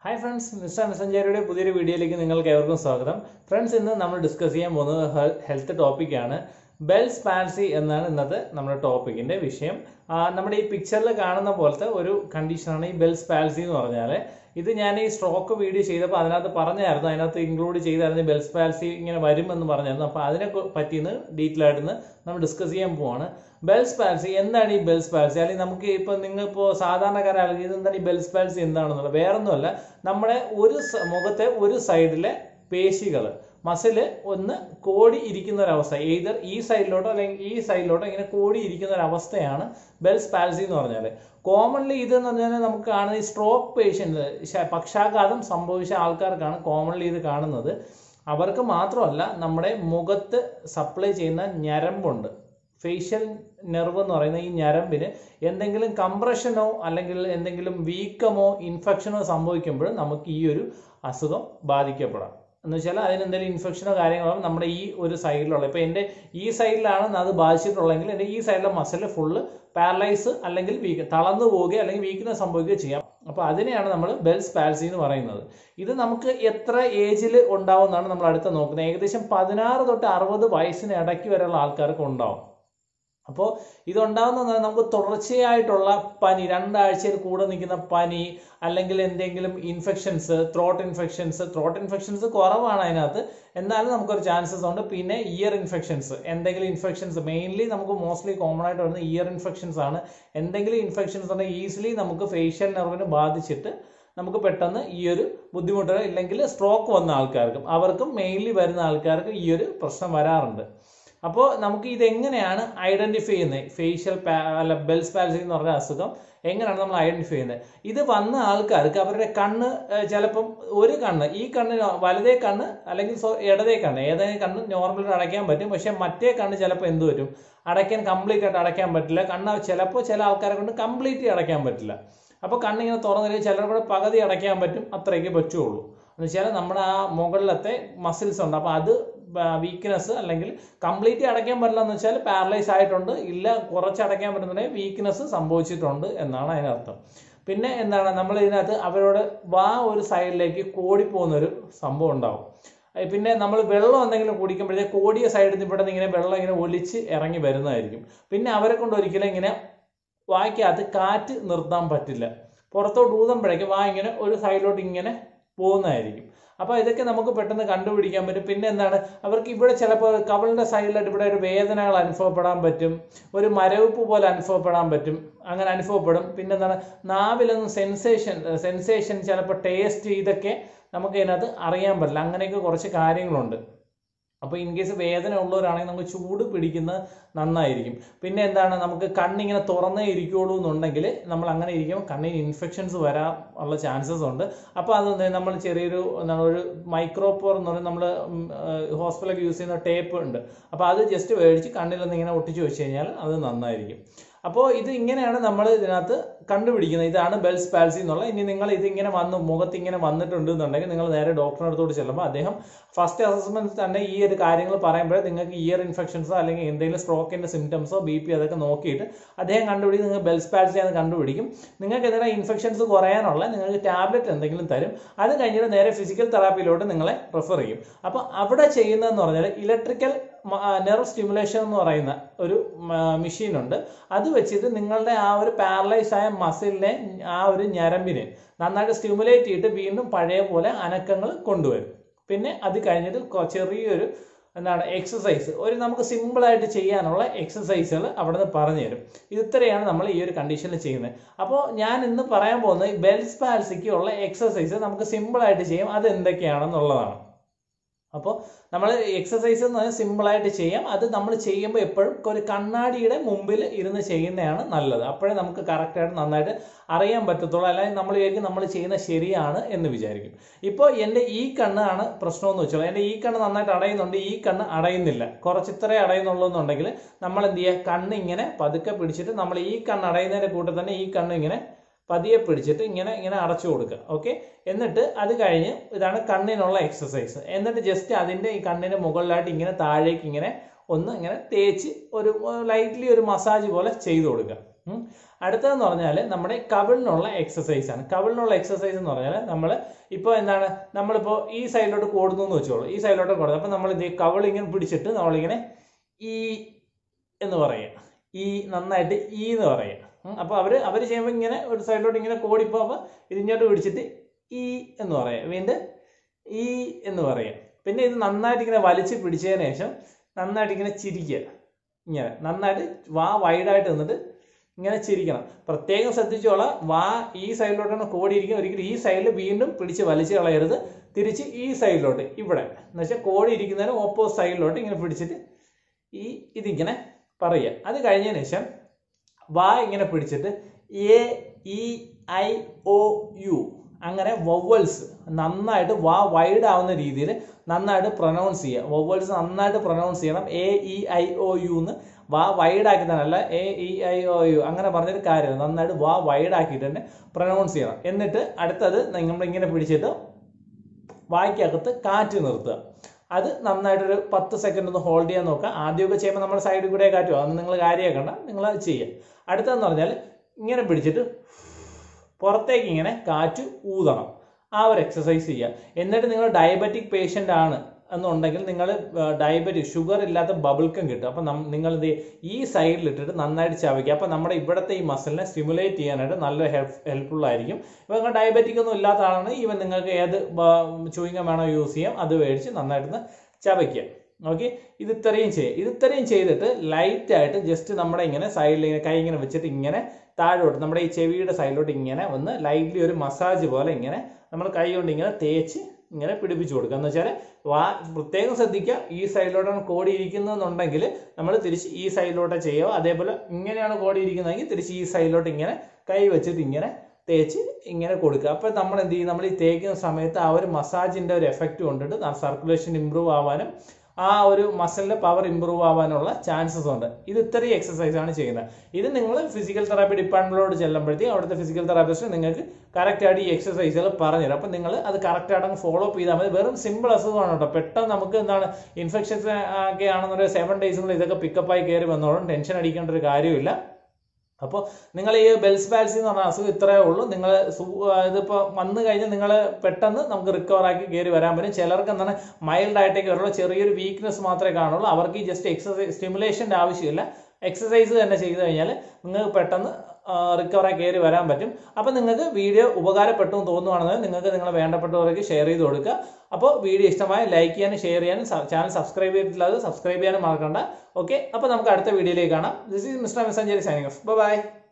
Hi friends mister മെസ്സഞ്ചേരിയുടെ പുതിയൊരു വീഡിയോയിലേക്ക് നിങ്ങൾക്ക് ഏവർക്കും സ്വാഗതം ഫ്രണ്ട്സ് ഇന്ന് നമ്മൾ ഡിസ്കസ് ചെയ്യാൻ പോകുന്നത് ഹെൽത്ത് ടോപ്പിക്കാണ് ബെൽസ് പാൽസി എന്നാണ് ഇന്നത്തെ നമ്മുടെ ടോപ്പിക്കിന്റെ വിഷയം ആ, നമ്മുടെ ഈ പിക്ചറിൽ കാണുന്ന പോലത്തെ ഒരു കണ്ടീഷനാണ് ഈ ബെൽസ് പാൽസി എന്ന് പറഞ്ഞാൽ ഇത് ഞാൻ ഈ സ്ട്രോക്ക് വീഡിയോ ചെയ്തപ്പോൾ അതിനകത്ത് പറഞ്ഞായിരുന്നു അതിനകത്ത് ഇൻക്ലൂഡ് ചെയ്തായിരുന്നു ബെൽസ് പാൽസി ഇങ്ങനെ വരുമെന്ന് പറഞ്ഞായിരുന്നു അപ്പോൾ അതിനെ കു- പറ്റിയെന്ന് ഡീറ്റെയിൽ ആയിട്ട് ഇന്ന് നമ്മൾ ഡിസ്കസ് ചെയ്യാൻ പോവാണ് ബെൽസ് പാൽസി എന്താണ് ഈ ബെൽസ് പാൽസി അല്ലെങ്കിൽ നമുക്ക് ഇപ്പോൾ നിങ്ങളിപ്പോൾ സാധാരണക്കാരാണെങ്കിൽ ഇതെന്താണ് ഈ ബെൽസ് പാൽസി എന്താണെന്നുള്ളത് വേറൊന്നുമല്ല നമ്മുടെ ഒരു സ- മുഖത്തെ ഒരു സൈഡിലെ പേശികൾ മസിൽ ഒന്ന് കോടി ഇരിക്കുന്ന ഒരു അവസ്ഥ ഏതർ ഈ സൈഡിലോട്ടോ അല്ലെങ്കിൽ ഈ സൈഡിലോട്ടോ ഇങ്ങനെ കോടി ഇരിക്കുന്ന ഒരു അവസ്ഥയാണ് ബെൽസ് പാൽസി എന്ന് പറഞ്ഞാൽ കോമൺലി ഇത് എന്ന് പറഞ്ഞാൽ നമുക്ക് കാണുന്ന ഈ സ്ട്രോക്ക് പേഷ്യൻ്റ് പക്ഷാഘാതം സംഭവിച്ച ആൾക്കാർക്കാണ് കോമൺലി ഇത് കാണുന്നത് അവർക്ക് മാത്രമല്ല നമ്മുടെ മുഖത്ത് സപ്ലൈ ചെയ്യുന്ന ഞരമ്പുണ്ട് ഫേഷ്യൽ നെർവ് എന്ന് പറയുന്ന ഈ ഞരമ്പിന് എന്തെങ്കിലും കംപ്രഷനോ അല്ലെങ്കിൽ എന്തെങ്കിലും വീക്കമോ ഇൻഫെക്ഷനോ സംഭവിക്കുമ്പോൾ നമുക്ക് ഈ ഒരു അസുഖം ബാധിക്കപ്പെടാം എന്ന് വെച്ചാൽ അതിന് എന്തെങ്കിലും ഇൻഫെക്ഷനോ കാര്യങ്ങളോ നമ്മുടെ ഈ ഒരു സൈഡിലുള്ള ഇപ്പോൾ എൻ്റെ ഈ സൈഡിലാണ് അത് ബാധിച്ചിട്ടുള്ളതെങ്കിൽ എൻ്റെ ഈ സൈഡിലെ മസിൽ ഫുള്ള് പാരലൈസ് അല്ലെങ്കിൽ വീക്ക് തളർന്നു പോവുകയോ അല്ലെങ്കിൽ വീക്ക്നെസ് സംഭവിക്കുകയോ ചെയ്യാം അപ്പോൾ അതിനെയാണ് നമ്മൾ ബെൽസ് പാൽസി എന്ന് പറയുന്നത് ഇത് നമുക്ക് എത്ര ഏജിൽ ഉണ്ടാവുമെന്നാണ് നമ്മൾ അടുത്ത നോക്കുന്നത് ഏകദേശം പതിനാറ് തൊട്ട് അറുപത് വയസ്സിന് ഇടയ്ക്ക് വരെയുള്ള ആൾക്കാർക്ക് ഉണ്ടാവും അപ്പോൾ ഇതുണ്ടാകുന്നത് നമുക്ക് തുടർച്ചയായിട്ടുള്ള പനി രണ്ടാഴ്ചയിൽ കൂടെ നിൽക്കുന്ന പനി അല്ലെങ്കിൽ എന്തെങ്കിലും infections throat infections throat infections കുറവാണ് അതിനകത്ത് എന്നാലും നമുക്കൊരു ചാൻസസ് ഉണ്ട് പിന്നെ ഇയർ ഇൻഫെക്ഷൻസ് എന്തെങ്കിലും ഇൻഫെക്ഷൻസ് മെയിൻലി നമുക്ക് മോസ്റ്റ്ലി കോമൺ ആയിട്ട് വരുന്ന ഇയർ ഇൻഫെക്ഷൻസ് ആണ് എന്തെങ്കിലും ഇൻഫെക്ഷൻസ് ഉണ്ടെങ്കിൽ ഈസിലി നമുക്ക് ഫേഷ്യൽ നെർവിന് ബാധിച്ചിട്ട് നമുക്ക് പെട്ടെന്ന് ഈ ഒരു ബുദ്ധിമുട്ടുകൾ ഇല്ലെങ്കിൽ സ്ട്രോക്ക് വന്ന ആൾക്കാർക്കും അവർക്കും മെയിൻലി വരുന്ന ആൾക്കാർക്ക് ഈ ഒരു പ്രശ്നം വരാറുണ്ട് അപ്പോൾ നമുക്ക് ഇതെങ്ങനെയാണ് ഐഡന്റിഫൈ ചെയ്യുന്നത് ഫേഷ്യൽ അല്ല ബെൽസ് പാൽസി എന്ന് പറഞ്ഞ അസുഖം എങ്ങനെയാണ് നമ്മൾ ഐഡന്റിഫൈ ചെയ്യുന്നത് ഇത് വന്ന ആൾക്കാർക്ക് അവരുടെ കണ്ണ് ഏഹ്, ചിലപ്പം ഒരു കണ്ണ് ഈ കണ്ണ് വലതേ കണ്ണ് അല്ലെങ്കിൽ സോ- ഇടതേ കണ്ണ് ഏതെങ്കിലും കണ്ണ് നോർമലി അടയ്ക്കാൻ പറ്റും പക്ഷെ മറ്റേ കണ്ണ് ചിലപ്പോൾ എന്ത് വരും അടയ്ക്കാൻ കംപ്ലീറ്റ് ആയിട്ട് അടയ്ക്കാൻ പറ്റില്ല കണ്ണ് ചിലപ്പോൾ ചില ആൾക്കാരെ കൊണ്ട് കംപ്ലീറ്റ്ലി അടയ്ക്കാൻ പറ്റില്ല അപ്പോൾ കണ്ണിങ്ങനെ തുറന്നില്ല ചിലരുടെ കൂടെ പകുതി അടയ്ക്കാൻ പറ്റും അത്രയൊക്കെ പറ്റുള്ളൂ എന്ന് വെച്ചാൽ നമ്മുടെ ആ മുകളിലത്തെ മസിൽസ് ഉണ്ട് അപ്പോൾ അത് വീക്ക്നെസ് അല്ലെങ്കിൽ കംപ്ലീറ്റ് അടയ്ക്കാൻ പറ്റില്ല എന്ന് വെച്ചാൽ പാരലൈസ് ആയിട്ടുണ്ട് ഇല്ല കുറച്ച് അടയ്ക്കാൻ പറ്റുന്നുണ്ടെങ്കിൽ വീക്ക്നെസ് സംഭവിച്ചിട്ടുണ്ട് എന്നാണ് അതിനർത്ഥം പിന്നെ എന്താണ് നമ്മൾ ഇതിനകത്ത് അവരോട് വാ ഒരു സൈഡിലേക്ക് കോടിപ്പോകുന്നൊരു സംഭവം ഉണ്ടാവും ഏ, പിന്നെ നമ്മൾ വെള്ളം എന്തെങ്കിലും കുടിക്കുമ്പോഴേ കോടിയ സൈഡിൽ നിന്ന് ഇവിടെ നിന്ന് ഇങ്ങനെ വെള്ളം ഇങ്ങനെ ഒലിച്ച് ഇറങ്ങി വരുന്നതായിരിക്കും പിന്നെ അവരെ കൊണ്ട് ഒരിക്കലും ഇങ്ങനെ വായ്ക്കകത്ത് കാറ്റ് നിർത്താൻ പറ്റില്ല പുറത്തോട്ട് ഊതുമ്പോഴേക്കും വാ ഇങ്ങനെ ഒരു സൈഡിലോട്ട് ഇങ്ങനെ പോകുന്നതായിരിക്കും അപ്പോൾ ഇതൊക്കെ നമുക്ക് പെട്ടെന്ന് കണ്ടുപിടിക്കാൻ പറ്റും പിന്നെ എന്താണ് അവർക്ക് ഇവിടെ ചിലപ്പോൾ കവളിൻ്റെ സൈഡിലായിട്ട് ഇവിടെ ഒരു വേദനകൾ അനുഭവപ്പെടാൻ പറ്റും ഒരു മരവിപ്പ് പോലെ അനുഭവപ്പെടാൻ പറ്റും അങ്ങനെ അനുഭവപ്പെടും പിന്നെ എന്താണ് നാവിലൊന്നും സെൻസേഷൻ സെൻസേഷൻ ചിലപ്പോൾ ടേസ്റ്റ് ഇതൊക്കെ നമുക്ക് ഇതിനകത്ത് അറിയാൻ പറ്റില്ല അങ്ങനെയൊക്കെ കുറച്ച് കാര്യങ്ങളുണ്ട് അപ്പോൾ ഇൻ കേസ് വേദന ഉള്ളവരാണെങ്കിൽ നമുക്ക് ചൂട് പിടിക്കുന്നത് നന്നായിരിക്കും പിന്നെ എന്താണ് നമുക്ക് കണ്ണിങ്ങനെ തുറന്നേ ഇരിക്കുള്ളൂ എന്നുണ്ടെങ്കിൽ നമ്മൾ അങ്ങനെ ഇരിക്കുമ്പോൾ കണ്ണിന് ഇൻഫെക്ഷൻസ് വരാൻ ഉള്ള ചാൻസസ് ഉണ്ട് അപ്പോൾ അത് നമ്മൾ ചെറിയൊരു എന്താണ് ഒരു മൈക്രോപോർ എന്ന് പറയുന്നത് നമ്മൾ ഹോസ്പിറ്റലൊക്കെ യൂസ് ചെയ്യുന്ന ടേപ്പ് ഉണ്ട് അപ്പോൾ അത് ജസ്റ്റ് മേടിച്ച് കണ്ണിലൊന്ന് ഇങ്ങനെ ഒട്ടിച്ച് വെച്ച് കഴിഞ്ഞാൽ അത് നന്നായിരിക്കും അപ്പോൾ ഇത് ഇങ്ങനെയാണ് നമ്മൾ ഇതിനകത്ത് കണ്ടുപിടിക്കുന്നത് ഇതാണ് ബെൽസ് പാൽസി എന്നുള്ള ഇനി നിങ്ങൾ ഇതിങ്ങനെ വന്ന് മുഖത്ത് ഇങ്ങനെ വന്നിട്ടുണ്ട് എന്നുണ്ടെങ്കിൽ നിങ്ങൾ നേരെ ഡോക്ടറിന്റെ അടുത്തോട്ട് ചെല്ലുമ്പോൾ അദ്ദേഹം ഫസ്റ്റ് അസസ്മെന്റ് തന്നെ ഈ ഒരു കാര്യങ്ങൾ പറയുമ്പോൾ നിങ്ങൾക്ക് ഇയർ ഇൻഫെക്ഷൻസോ അല്ലെങ്കിൽ എന്തെങ്കിലും സ്ട്രോക്കിന്റെ സിംറ്റംസോ ബി പി അതൊക്കെ നോക്കിയിട്ട് അദ്ദേഹം കണ്ടുപിടിക്കും നിങ്ങൾ ബെൽസ് പാൽസി ആണ് കണ്ടുപിടിക്കും നിങ്ങൾക്ക് എന്തെങ്കിലും ഇൻഫെക്ഷൻസ് കുറയാനുള്ള നിങ്ങൾക്ക് ടാബ്ലറ്റ് എന്തെങ്കിലും തരും അത് കഴിഞ്ഞിട്ട് നേരെ ഫിസിക്കൽ തെറാപ്പിയിലോട്ട് നിങ്ങളെ റെഫർ ചെയ്യും അപ്പോൾ അവിടെ ചെയ്യുന്നതെന്ന് പറഞ്ഞാൽ ഇലക്ട്രിക്കൽ നെർവ് സ്റ്റിമുലേഷൻ എന്ന് പറയുന്ന ഒരു മെഷീൻ ഉണ്ട് അത് വെച്ചിട്ട് നിങ്ങളുടെ ആ ഒരു പാരലൈസ് ആയ മസിലിനെ ആ ഒരു ഞരമ്പിനെ നന്നായിട്ട് സ്റ്റിമുലേറ്റ് ചെയ്തിട്ട് വീണ്ടും പഴയ പോലെ അനക്കങ്ങൾ കൊണ്ടുവരും പിന്നെ അത് കഴിഞ്ഞിട്ട് കൊ- ചെറിയൊരു എന്താണ് എക്സസൈസ് ഒരു നമുക്ക് simple ആയിട്ട് ചെയ്യാനുള്ള എക്സസൈസുകൾ അവിടെ നിന്ന് പറഞ്ഞു തരും ഇത് ഇത്രയാണ് നമ്മൾ ഈ ഒരു കണ്ടീഷനിൽ ചെയ്യുന്നത് അപ്പോൾ ഞാൻ ഇന്ന് പറയാൻ പോകുന്നത് ബെൽസ് പാൽസിക്ക് ഉള്ള എക്സസൈസ് നമുക്ക് simple ആയിട്ട് ചെയ്യാം അത് എന്തൊക്കെയാണെന്നുള്ളതാണ് അപ്പോൾ നമ്മൾ എക്സസൈസ് എന്ന് പറഞ്ഞാൽ simple ആയിട്ട് ചെയ്യാം അത് നമ്മൾ ചെയ്യുമ്പോൾ എപ്പോഴും ഒരു കണ്ണാടിയുടെ മുമ്പിൽ ഇരുന്ന് ചെയ്യുന്നതാണ് നല്ലത് അപ്പോഴേ നമുക്ക് കറക്റ്റായിട്ട് നന്നായിട്ട് അറിയാൻ പറ്റത്തുള്ളൂ അല്ലെങ്കിൽ നമ്മൾ വിചാരിക്കും നമ്മൾ ചെയ്യുന്നത് ശരിയാണ് എന്ന് വിചാരിക്കും ഇപ്പോൾ എൻ്റെ ഈ കണ്ണാണ് പ്രശ്നമെന്ന് വെച്ചോളൂ എൻ്റെ ഈ കണ്ണ് നന്നായിട്ട് അടയുന്നുണ്ട് ഈ കണ്ണ് അടയുന്നില്ല കുറച്ച് ഇത്രേ അടയുന്നുള്ളൂ എന്നുണ്ടെങ്കിൽ നമ്മൾ എന്ത് ചെയ്യുക കണ്ണ് ഇങ്ങനെ പതുക്കെ പിടിച്ചിട്ട് നമ്മൾ ഈ കണ്ണ് അടയുന്നതിൻ്റെ കൂട്ടത്തിൽ തന്നെ ഈ കണ്ണ് ഇങ്ങനെ പതിയെ പിടിച്ചിട്ട് ഇങ്ങനെ ഇങ്ങനെ അടച്ചു കൊടുക്കുക ഓക്കെ എന്നിട്ട് അത് കഴിഞ്ഞ് ഇതാണ് കണ്ണിനുള്ള എക്സസൈസ് എന്നിട്ട് ജസ്റ്റ് അതിൻ്റെ ഈ കണ്ണിന് മുകളിലായിട്ട് ഇങ്ങനെ താഴേക്ക് ഇങ്ങനെ ഒന്ന് ഇങ്ങനെ തേച്ച് ഒരു ലൈറ്റ്ലി ഒരു മസാജ് പോലെ ചെയ്തു കൊടുക്കുക ഉം. അടുത്തതെന്ന് പറഞ്ഞാൽ നമ്മുടെ കവിളിനുള്ള എക്സസൈസ് ആണ് കവിളിനുള്ള എക്സസൈസ് എന്ന് പറഞ്ഞാൽ നമ്മൾ ഇപ്പോൾ എന്താണ് നമ്മളിപ്പോൾ ഈ സൈഡിലോട്ട് കൂടുന്നു എന്ന് വെച്ചോളൂ ഈ സൈഡിലോട്ട് കൂടുന്നു അപ്പോൾ നമ്മൾ ഇത് കവിൾ ഇങ്ങനെ പിടിച്ചിട്ട് നമ്മളിങ്ങനെ ഈ എന്ന് പറയുക ഈ നന്നായിട്ട് ഈ എന്ന് പറയുക ഉം. അപ്പോൾ അവർ അവർ ചെയ്യുമ്പോൾ ഇങ്ങനെ ഒരു സൈഡിലോട്ട് ഇങ്ങനെ കോടിപ്പോൾ അപ്പോൾ ഇതിങ്ങോട്ട് പിടിച്ചിട്ട് ഈ എന്ന് പറയാം വീണ്ടും ഈ എന്ന് പറയാം പിന്നെ ഇത് നന്നായിട്ട് ഇങ്ങനെ വലിച്ച് പിടിച്ചതിന് ശേഷം നന്നായിട്ട് ഇങ്ങനെ ചിരിക്കുക ഇങ്ങനെ നന്നായിട്ട് വാ വൈഡായിട്ട് നിന്നിട്ട് ഇങ്ങനെ ചിരിക്കണം പ്രത്യേകം ശ്രദ്ധിച്ചോളാം വാ ഈ സൈഡിലോട്ടാണ് കോടിയിരിക്കുക ഒരിക്കലും ഈ സൈഡിൽ വീണ്ടും പിടിച്ച് വലിച്ച് കളയരുത് തിരിച്ച് ഈ സൈഡിലോട്ട് ഇവിടെ എന്ന് വെച്ചാൽ കോടി ഇരിക്കുന്നതിന് ഓപ്പോസിറ്റ് സൈഡിലോട്ട് ഇങ്ങനെ പിടിച്ചിട്ട് ഈ ഇതിങ്ങനെ പറയുക അത് കഴിഞ്ഞതിന് ശേഷം വാ ഇങ്ങനെ പിടിച്ചിട്ട് A E I O U അങ്ങനെ വൊവൽസ് നന്നായിട്ട് വാ വൈഡ് ആവുന്ന രീതിയിൽ നന്നായിട്ട് പ്രൊനൗൺസ് ചെയ്യുക വൊവൽസ് നന്നായിട്ട് പ്രൊനൗൺസ് ചെയ്യണം A E I O U എന്ന് വാ വൈഡ് ആക്കി തന്നെയല്ല A E I O U അങ്ങനെ പറഞ്ഞൊരു കാര്യമില്ല നന്നായിട്ട് വാ വൈഡ് ആക്കിയിട്ട് തന്നെ പ്രൊനൗൺസ് ചെയ്യണം എന്നിട്ട് അടുത്തത് നമ്മൾ ഇങ്ങനെ പിടിച്ചിട്ട് വായ്ക്കകത്ത് കാറ്റ് നിർത്തുക അത് നന്നായിട്ടൊരു പത്ത് സെക്കൻഡ് ഒന്ന് ഹോൾഡ് ചെയ്യാൻ നോക്കുക ആദ്യമൊക്കെ ചെയ്യുമ്പോൾ നമ്മുടെ സൈഡിൽ കൂടെ കാറ്റ് പോകും അതൊന്നും നിങ്ങൾ കാര്യമാക്കണ്ട നിങ്ങൾ അത് ചെയ്യുക അടുത്തതെന്ന് പറഞ്ഞാൽ ഇങ്ങനെ പിടിച്ചിട്ട് പുറത്തേക്ക് ഇങ്ങനെ കാറ്റ് ഊതണം ആ ഒരു എക്സസൈസ് ചെയ്യുക എന്നിട്ട് നിങ്ങൾ ഡയബറ്റിക് പേഷ്യൻ്റ് ആണ് എന്നുണ്ടെങ്കിൽ നിങ്ങൾ ഡയബറ്റിക് ഷുഗർ ഇല്ലാത്ത ബബിൾക്കം കിട്ടും അപ്പം നിങ്ങൾ ഇത് ഈ സൈഡിൽ ഇട്ടിട്ട് നന്നായിട്ട് ചവയ്ക്കുക അപ്പം നമ്മുടെ ഇവിടുത്തെ ഈ മസിലിനെ സ്റ്റിമുലേറ്റ് ചെയ്യാനായിട്ട് നല്ല ഹെൽപ്പ് ഹെൽപ്ഫുൾ ആയിരിക്കും ഇപ്പം നിങ്ങൾ ഡയബറ്റിക് ഒന്നും ഇല്ലാത്ത ആളാണ് ഈവൻ നിങ്ങൾക്ക് ഏത് ചൂയിങ്ങം വേണോ യൂസ് ചെയ്യാം അത് മേടിച്ച് നന്നായിട്ട് ചവയ്ക്കുക ഓക്കെ ഇത് ഇത്രയും ചെയ്യുക ഇത് ഇത്രയും ചെയ്തിട്ട് ലൈറ്റ് ആയിട്ട് ജസ്റ്റ് നമ്മുടെ ഇങ്ങനെ സൈഡിൽ ഇങ്ങനെ കൈ ഇങ്ങനെ വെച്ചിട്ട് ഇങ്ങനെ താഴോട്ട് നമ്മുടെ ഈ ചെവിയുടെ സൈഡിലോട്ട് ഇങ്ങനെ ഒന്ന് ലൈറ്റ്ലി ഒരു മസാജ് പോലെ ഇങ്ങനെ നമ്മൾ കൈ കൊണ്ട് ഇങ്ങനെ തേച്ച് ഇങ്ങനെ പിടിപ്പിച്ചു കൊടുക്കുക എന്ന് വെച്ചാൽ വാ പ്രത്യേകം ശ്രദ്ധിക്കുക ഈ സൈഡിലോട്ടാണ് കോടി ഇരിക്കുന്നതെന്നുണ്ടെങ്കിൽ നമ്മൾ തിരിച്ച് ഈ സൈഡിലോട്ട് ചെയ്യുക അതേപോലെ ഇങ്ങനെയാണ് കോടി ഇരിക്കുന്നതെങ്കിൽ തിരിച്ച് ഈ സൈഡിലോട്ട് ഇങ്ങനെ കൈ വെച്ചിട്ട് ഇങ്ങനെ തേച്ച് ഇങ്ങനെ കൊടുക്കുക അപ്പോൾ നമ്മൾ എന്ത് ചെയ്യും നമ്മൾ ഈ തേക്കുന്ന സമയത്ത് ആ ഒരു മസാജിൻ്റെ ഒരു എഫക്റ്റ് കൊണ്ടിട്ട് സർക്കുലേഷൻ ഇമ്പ്രൂവ് ആവാനും ആ ഒരു മസിലിന്റെ പവർ ഇമ്പ്രൂവ് ആവാനുള്ള ചാൻസസ് ഉണ്ട് ഇത് ഇത്രയും എക്സസൈസ് ആണ് ചെയ്യുന്നത് ഇത് നിങ്ങൾ ഫിസിക്കൽ തെറാപ്പി ഡിപ്പാർട്ട്മെന്റിലോട് ചെല്ലുമ്പോഴത്തേക്കും അവിടുത്തെ ഫിസിക്കൽ തെറാപ്പിസ്റ്റ് നിങ്ങൾക്ക് കറക്റ്റ് ആയിട്ട് ഈ എക്സസൈസുകൾ പറഞ്ഞുതരും അപ്പം നിങ്ങൾ അത് കറക്റ്റ് ആയിട്ട് അങ്ങ് ഫോളോ അപ്പ് ചെയ്താൽ മതി വെറും സിമ്പിൾ അസുഖമാണ് കേട്ടോ പെട്ടെന്ന് നമുക്ക് എന്താണ് ഇൻഫെക്ഷൻസ് ഒക്കെ ആണെന്നൊരു സെവൻ ഡേയ്സിനുള്ളിൽ ഇതൊക്കെ പിക്കപ്പായി കയറി വന്നോളും ടെൻഷൻ അടിക്കേണ്ട ഒരു കാര്യമില്ല അപ്പോൾ നിങ്ങൾ ഈ ബെൽസ് പാൽസി എന്ന് പറഞ്ഞ അസുഖം ഇത്രയേ ഉള്ളൂ നിങ്ങൾ ഇതിപ്പോൾ വന്നു കഴിഞ്ഞാൽ നിങ്ങൾ പെട്ടെന്ന് നമുക്ക് റിക്കവർ ആക്കി കയറി വരാൻ പറ്റും ചിലർക്ക് എന്താണ് മൈൽഡ് ആയിട്ടൊക്കെ വരുള്ളൂ ചെറിയൊരു വീക്ക്നെസ് മാത്രമേ കാണുള്ളൂ അവർക്ക് ഈ ജസ്റ്റ് എക്സസൈസ് സ്റ്റിമുലേഷൻ്റെ ആവശ്യമില്ല എക്സസൈസ് തന്നെ ചെയ്തു കഴിഞ്ഞാൽ നിങ്ങൾക്ക് പെട്ടെന്ന് റിക്കവറായി കയറി വരാൻ പറ്റും അപ്പോൾ നിങ്ങൾക്ക് വീഡിയോ ഉപകാരപ്പെട്ടു എന്ന് തോന്നുവാണെങ്കിൽ നിങ്ങൾക്ക് നിങ്ങളെ വേണ്ടപ്പെട്ടവർക്ക് ഷെയർ ചെയ്ത് കൊടുക്കുക അപ്പോൾ വീഡിയോ ഇഷ്ടമായ ലൈക്ക് ചെയ്യാനും ഷെയർ ചെയ്യാനും ചാനൽ സബ്സ്ക്രൈബ് ചെയ്തിട്ടുള്ളത് സബ്സ്ക്രൈബ് ചെയ്യാനും മറക്കണ്ട ഓക്കെ അപ്പോൾ നമുക്ക് അടുത്ത വീഡിയോയിലേക്ക് കാണാം ദിസ് ഈസ് മിസ്റ്റർ മെസ്സഞ്ചേരി സൈനിങ് ഓഫ് ബൈ